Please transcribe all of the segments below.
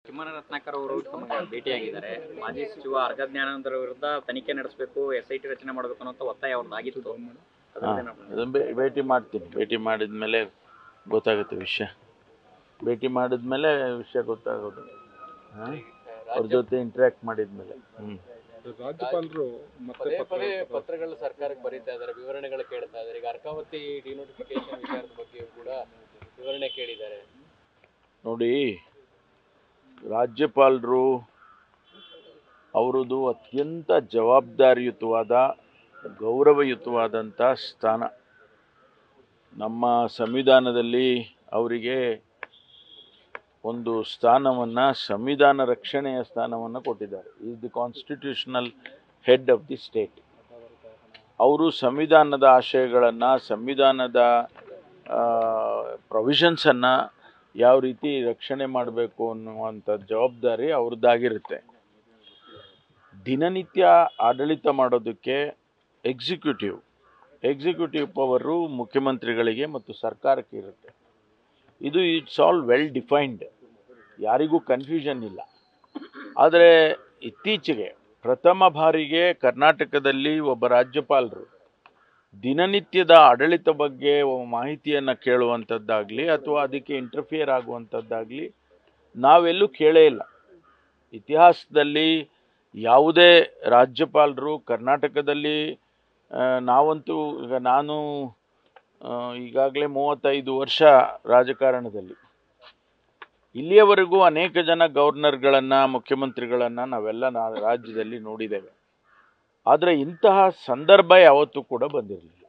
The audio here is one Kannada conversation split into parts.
ಕಿಮ್ಮನ ರತ್ನಾಕರ್ ಅವರು ತಮಗೆ ಭೇಟಿಯಾಗಿದ್ದಾರೆ ಮಾಜಿ ಸಚಿವ ಅರ್ಗ ಜ್ಞಾನಂದರ ವಿರುದ್ಧ ತನಿಖೆ ನಡೆಸಬೇಕು ಎಸ್ ಐ ಟಿ ರಚನೆ ಮಾಡಬೇಕು ಅನ್ನೋ ಒತ್ತಾಯ ಅವ್ರದ್ದು ಆಗಿತ್ತು ಅದನ್ನೇನು ಅದನ್ನ ಭೇ- ಭೇಟಿ ಮಾಡ್ತೀನಿ ಭೇಟಿ ಮಾಡಿದ ಮೇಲೆ ಗೊತ್ತಾಗುತ್ತೆ ವಿಷಯ ಭೇಟಿ ಮಾಡಿದ್ಮೇಲೆ ವಿಷಯ ಗೊತ್ತಾಗೋದು ಹಾಂ ಅವ್ರ ಜೊತೆ ಇಂಟ್ರ್ಯಾಕ್ಟ್ ಮಾಡಿದ್ಮೇಲೆ ಹ್ಞೂ ರಾಜ್ಯಪಾಲರು ಮತ್ತೆ ಪದೇ ಪತ್ರ ಪದೇ ಪತ್ರಗಳು ಸರ್ಕಾರಕ್ಕೆ ಬರೀತಾ ಇದ್ದಾರೆ ವಿವರಣೆಗಳು ಕೇಳ್ತಾ ಇದ್ದಾರೆ ಈಗ ಅರ್ಕಾವತಿ ಡಿನೋಟಿಫಿಕೇಶನ್ ವಿಚಾರದ ಬಗ್ಗೆಯೂ ಕೂಡ ವಿವರಣೆ ಕೇಳಿದ್ದಾರೆ ನೋಡಿ ರಾಜ್ಯಪಾಲರು ಅವರದು ಅತ್ಯಂತ ಜವಾಬ್ದಾರಿಯುತವಾದ ಗೌರವಯುತವಾದಂಥ ಸ್ಥಾನ ನಮ್ಮ ಸಂವಿಧಾನದಲ್ಲಿ ಅವರಿಗೆ ಒಂದು ಸ್ಥಾನವನ್ನು ಸಂವಿಧಾನ ರಕ್ಷಣೆಯ ಸ್ಥಾನವನ್ನು ಕೊಟ್ಟಿದ್ದಾರೆ is the constitutional head of the state ಅವರು ಸಂವಿಧಾನದ ಆಶಯಗಳನ್ನು ಸಂವಿಧಾನದ ಪ್ರೊವಿಷನ್ಸನ್ನು ಯಾವ ರೀತಿ ರಕ್ಷಣೆ ಮಾಡಬೇಕು ಅನ್ನುವಂಥ ಜವಾಬ್ದಾರಿ ಅವ್ರದ್ದಾಗಿರುತ್ತೆ ದಿನನಿತ್ಯ ಆಡಳಿತ ಮಾಡೋದಕ್ಕೆ ಎಕ್ಸಿಕ್ಯೂಟಿವ್ ಎಕ್ಸಿಕ್ಯೂಟಿವ್ ಪವರು ಮುಖ್ಯಮಂತ್ರಿಗಳಿಗೆ ಮತ್ತು ಸರ್ಕಾರಕ್ಕೆ ಇರುತ್ತೆ ಇದು ಇಟ್ಸ್ ಆಲ್ ವೆಲ್ ಡಿಫೈನ್ಡ್ ಯಾರಿಗೂ ಕನ್ಫ್ಯೂಷನ್ ಇಲ್ಲ ಆದರೆ ಇತ್ತೀಚೆಗೆ ಪ್ರಥಮ ಬಾರಿಗೆ ಕರ್ನಾಟಕದಲ್ಲಿ ಒಬ್ಬ ರಾಜ್ಯಪಾಲರು ದಿನನಿತ್ಯದ ಆಡಳಿತ ಬಗ್ಗೆ ಮಾಹಿತಿಯನ್ನು ಕೇಳುವಂಥದ್ದಾಗಲಿ ಅಥವಾ ಅದಕ್ಕೆ ಇಂಟರ್ಫಿಯರ್ ಆಗುವಂಥದ್ದಾಗಲಿ ನಾವೆಲ್ಲೂ ಕೇಳೇ ಇಲ್ಲ ಇತಿಹಾಸದಲ್ಲಿ ಯಾವುದೇ ರಾಜ್ಯಪಾಲರು ಕರ್ನಾಟಕದಲ್ಲಿ ಆ, ನಾವಂತೂ ಈಗ ನಾನು ಈಗಾಗಲೇ ಮೂವತ್ತೈದು ವರ್ಷ ರಾಜಕಾರಣದಲ್ಲಿ ಇಲ್ಲಿಯವರೆಗೂ ಅನೇಕ ಜನ ಗವರ್ನರ್ಗಳನ್ನು ಮುಖ್ಯಮಂತ್ರಿಗಳನ್ನು ನಾವೆಲ್ಲ ನಾ ರಾಜ್ಯದಲ್ಲಿ ನೋಡಿದ್ದೇವೆ ಆದರೆ ಇಂತಹ ಸಂದರ್ಭ ಯಾವತ್ತೂ ಕೂಡ ಬಂದಿರಲಿಲ್ಲ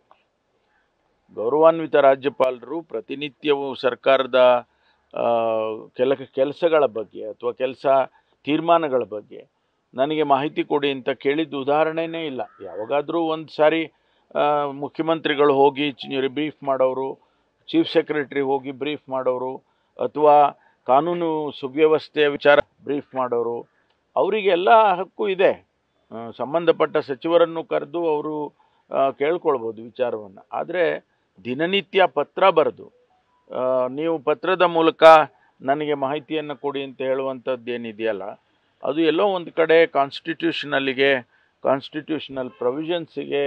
ಗೌರವಾನ್ವಿತ ರಾಜ್ಯಪಾಲರು ಪ್ರತಿನಿತ್ಯವೂ ಸರ್ಕಾರದ ಆ, ಕೆಲ ಕೆಲಸಗಳ ಬಗ್ಗೆ ಅಥವಾ ಕೆಲಸ ತೀರ್ಮಾನಗಳ ಬಗ್ಗೆ ನನಗೆ ಮಾಹಿತಿ ಕೊಡಿ ಅಂತ ಕೇಳಿದ ಉದಾಹರಣೆನೇ ಇಲ್ಲ ಯಾವಾಗಾದರೂ ಒಂದು ಸಾರಿ ಆ, ಮುಖ್ಯಮಂತ್ರಿಗಳು ಹೋಗಿ ಬ್ರೀಫ್ ಮಾಡೋರು ಚೀಫ್ ಸೆಕ್ರೆಟರಿ ಹೋಗಿ ಬ್ರೀಫ್ ಮಾಡೋರು ಅಥವಾ ಕಾನೂನು ಸುವ್ಯವಸ್ಥೆಯ ವಿಚಾರ ಬ್ರೀಫ್ ಮಾಡೋರು ಅವರಿಗೆಲ್ಲ ಹಕ್ಕು ಇದೆ ಆ, ಸಂಬಂಧಪಟ್ಟ ಸಚಿವರನ್ನು ಕರೆದು ಅವರು ಕೇಳ್ಕೊಳ್ಬೋದು ವಿಚಾರವನ್ನು ಆದರೆ ದಿನನಿತ್ಯ ಪತ್ರ ಬರೆದು ಆ, ನೀವು ಪತ್ರದ ಮೂಲಕ ನನಗೆ ಮಾಹಿತಿಯನ್ನು ಕೊಡಿ ಅಂತ ಹೇಳುವಂಥದ್ದು ಏನಿದೆಯಲ್ಲ ಅದು ಎಲ್ಲೋ ಒಂದು ಕಡೆ ಕಾನ್ಸ್ಟಿಟ್ಯೂಷನಲ್ಲಿಗೆ ಕಾನ್ಸ್ಟಿಟ್ಯೂಷನಲ್ ಪ್ರೊವಿಷನ್ಸಿಗೆ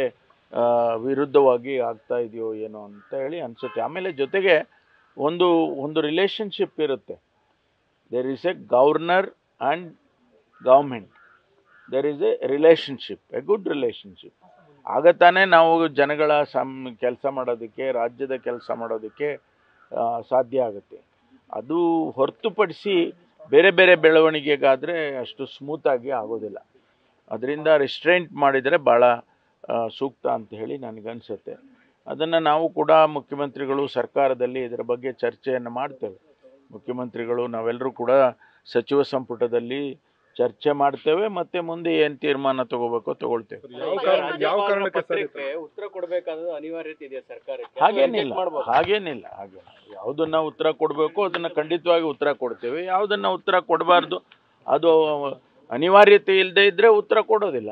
ವಿರುದ್ಧವಾಗಿ ಆಗ್ತಾ ಇದೆಯೋ ಏನೋ ಅಂತ ಹೇಳಿ ಅನಿಸುತ್ತೆ ಆಮೇಲೆ ಜೊತೆಗೆ ಒಂದು ಒಂದು ರಿಲೇಷನ್ಶಿಪ್ ಇರುತ್ತೆ there is a governor and government there is a relationship a good relationship ಆಗ ತಾನೇ ನಾವು ಜನಗಳ ಸಮ್ ಕೆಲಸ ಮಾಡೋದಕ್ಕೆ ರಾಜ್ಯದ ಕೆಲಸ ಮಾಡೋದಕ್ಕೆ ಆ, ಸಾಧ್ಯ ಆಗುತ್ತೆ ಅದು ಹೊರತುಪಡಿಸಿ ಬೇರೆ ಬೇರೆ ಬೆಳವಣಿಗೆಗಾದರೆ ಅಷ್ಟು ಸ್ಮೂತಾಗಿ ಆಗೋದಿಲ್ಲ ಅದರಿಂದ ರಿಸ್ಟ್ರೈಂಟ್ ಮಾಡಿದರೆ ಭಾಳ ಆ, ಸೂಕ್ತ ಅಂತ ಹೇಳಿ ನನಗನ್ಸುತ್ತೆ ಅದನ್ನು ನಾವು ಕೂಡ ಮುಖ್ಯಮಂತ್ರಿಗಳು ಸರ್ಕಾರದಲ್ಲಿ ಇದರ ಬಗ್ಗೆ ಚರ್ಚೆಯನ್ನು ಮಾಡ್ತೇವೆ ಮುಖ್ಯಮಂತ್ರಿಗಳು ನಾವೆಲ್ಲರೂ ಕೂಡ ಸಚಿವ ಸಂಪುಟದಲ್ಲಿ ಚರ್ಚೆ ಮಾಡ್ತೇವೆ ಮತ್ತೆ ಮುಂದೆ ಏನು ತೀರ್ಮಾನ ತಗೋಬೇಕೋ ತಗೊಳ್ತೇವೆ ಯಾವ ಕಾರಣ ಯಾವ ರಾಜ್ಯಪಾಲರ ಕಾರಣಕ್ಕೆ ಸರ್ ಇದು? ಪತ್ರಕ್ಕೆ ಉತ್ತರ ಕೊಡಬೇಕಾದ ಅನಿವಾರ್ಯತೆ ಇದೆ ಸರ್ಕಾರಕ್ಕೆ ಹಾಗೇನಿಲ್ಲ Reject ಮಾಡ್ಬೋದು. ಹಾಗೇನಿಲ್ಲ ಹಾಗೆ ಯಾವುದನ್ನ ಉತ್ತರ ಕೊಡಬೇಕು ಅದನ್ನ ಖಂಡಿತವಾಗಿ ಉತ್ತರ ಕೊಡ್ತೇವೆ ಯಾವುದನ್ನ ಉತ್ತರ ಕೊಡಬಾರ್ದು ಅದು ಅನಿವಾರ್ಯತೆ ಇಲ್ಲದೆ ಇದ್ದರೆ ಉತ್ತರ ಕೊಡೋದಿಲ್ಲ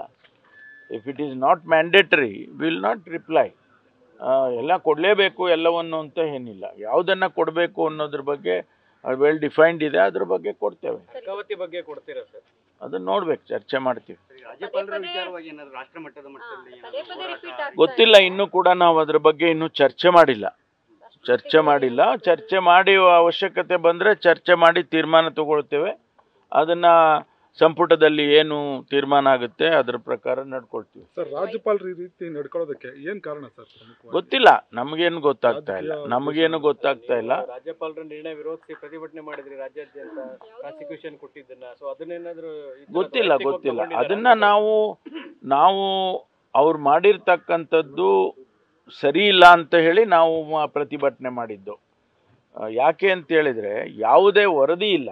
if it is not mandatory will not reply ಎಲ್ಲ ಕೊಡಲೇಬೇಕು ಎಲ್ಲವನ್ನು ಅಂತ ಏನಿಲ್ಲ ಯಾವುದನ್ನು ಕೊಡಬೇಕು ಅನ್ನೋದ್ರ ಬಗ್ಗೆ ವೆಲ್ ಡಿಫೈನ್ಡ್ ಇದೆ ಅದ್ರ ಬಗ್ಗೆ ಕೊಡ್ತೇವೆ ಅರ್ಕಾವತಿ ಬಗ್ಗೆ ಕೊಡ್ತೀರಾ ಸರ್ ಅದನ್ನ ನೋಡ್ಬೇಕು ಚರ್ಚೆ ಮಾಡ್ತೀವಿ ರಾಜ್ಯಪಾಲರ ವಿಚಾರವಾಗಿ ಏನಾದ್ರು ರಾಷ್ಟ್ರ ಮಟ್ಟದ ಮಟ್ಟದಲ್ಲಿ ಪದೇ ಪದೇ ರಿಪೀಟ್ ಆಗ್ತಾ ಗೊತ್ತಿಲ್ಲ ಇನ್ನೂ ಕೂಡ ನಾವು ಅದ್ರ ಬಗ್ಗೆ ಇನ್ನೂ ಚರ್ಚೆ ಮಾಡಿಲ್ಲ ಚರ್ಚೆ ಮಾಡಿಲ್ಲ ಚರ್ಚೆ ಮಾಡಿ ಅವಶ್ಯಕತೆ ಬಂದರೆ ಚರ್ಚೆ ಮಾಡಿ ತೀರ್ಮಾನ ತಗೊಳ್ತೇವೆ ಅದನ್ನು ಸಂಪುಟದಲ್ಲಿ ಏನು ತೀರ್ಮಾನ ಆಗುತ್ತೆ ಅದ್ರ ಪ್ರಕಾರ ನಡ್ಕೊಳ್ತೀವಿ ಸರ್ ರಾಜ್ಯಪಾಲರು ಈ ರೀತಿ ನಡ್ಕೊಳ್ಳೋದಕ್ಕೆ ಏನ್ ಕಾರಣ ಸರ್ ಪ್ರಮುಖವಾಗಿ? ಗೊತ್ತಿಲ್ಲ ನಮಗೇನು ಗೊತ್ತಾಗ್ತಾ ಇಲ್ಲ ನಮಗೇನು ಗೊತ್ತಾಗ್ತಾ ಇಲ್ಲ ರಾಜ್ಯಪಾಲರ ನಿರ್ಣಯ ವಿರೋಧಿಸಿ ಪ್ರತಿಭಟನೆ ಮಾಡಿದ್ರಿ ರಾಜ್ಯಾದ್ಯಂತ ಪ್ರಾಸಿಕ್ಯೂಷನ್ ಕೊಟ್ಟಿದ್ದನ್ನ ಸೊ ಅದನ್ನೇನಾದ್ರೂ ಈ ತರ ಗೊತ್ತಿಲ್ಲ ವೈಯಕ್ತಿಕವಾಗಿ ಗೊತ್ತಿಲ್ಲ ತಗೊಂಡಿದ್ದಾರಾ? ಅದನ್ನ ನಾವು ನಾವು ಅವ್ರು ಮಾಡಿರ್ತಕ್ಕಂಥದ್ದು ಸರಿ ಇಲ್ಲ ಅಂತ ಹೇಳಿ ನಾವು ಮ- ಪ್ರತಿಭಟನೆ ಮಾಡಿದ್ದು ಆ, ಯಾಕೆ ಅಂತ ಹೇಳಿದ್ರೆ ಯಾವುದೇ ವರದಿ ಇಲ್ಲ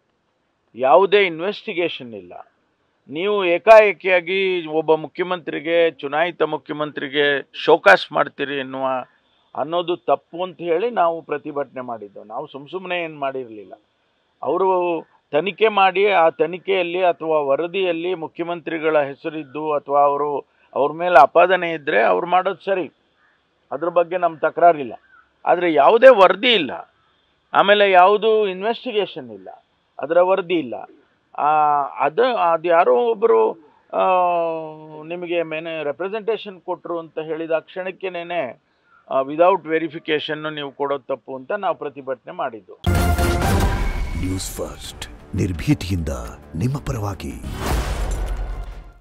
ಯಾವುದೇ ಇನ್ವೆಸ್ಟಿಗೇಷನ್ ಇಲ್ಲ ನೀವು ಏಕಾಏಕಿಯಾಗಿ ಒಬ್ಬ ಮುಖ್ಯಮಂತ್ರಿಗೆ ಚುನಾಯಿತ ಮುಖ್ಯಮಂತ್ರಿಗೆ ಶೋಕಾಸ್ ಮಾಡ್ತೀರಿ ಎನ್ನುವ ಅನ್ನೋದು ತಪ್ಪು ಅಂತ ಹೇಳಿ ನಾವು ಪ್ರತಿಭಟನೆ ಮಾಡಿದ್ದು ನಾವು ಸುಮ್ಮ ಸುಮ್ಮನೆ ಏನು ಮಾಡಿರಲಿಲ್ಲ ಅವರು ತನಿಖೆ ಮಾಡಿ ಆ ತನಿಖೆಯಲ್ಲಿ ಅಥವಾ ವರದಿಯಲ್ಲಿ ಮುಖ್ಯಮಂತ್ರಿಗಳ ಹೆಸರಿದ್ದು ಅಥವಾ ಅವರು ಅವ್ರ ಮೇಲೆ ಅಪಾದನೆ ಇದ್ದರೆ ಅವ್ರು ಮಾಡೋದು ಸರಿ ಅದ್ರ ಬಗ್ಗೆ ನಮ್ಮ ತಕರಾರಿಲ್ಲ ಆದರೆ ಯಾವುದೇ ವರದಿ ಇಲ್ಲ ಆಮೇಲೆ ಯಾವುದು ಇನ್ವೆಸ್ಟಿಗೇಷನ್ ಇಲ್ಲ ಅದರ ವರದಿ ಇಲ್ಲ ಆ, ಅದು ಅದು ಯಾರೋ ಒಬ್ಬರು ನಿಮಗೆ ಮೇನೆ ರೆಪ್ರೆಸೆಂಟೇಷನ್ ಕೊಟ್ಟರು ಅಂತ ಹೇಳಿದ ಕ್ಷಣಕ್ಕೇನೆ ವಿದೌಟ್ ವೆರಿಫಿಕೇಷನ್ನು ನೀವು ಕೊಡೋದು ತಪ್ಪು ಅಂತ ನಾವು ಪ್ರತಿಭಟನೆ ಮಾಡಿದ್ದು ನ್ಯೂಸ್ ಫಸ್ಟ್ ನಿರ್ಭೀತಿಯಿಂದ ನಿಮ್ಮ ಪರವಾಗಿ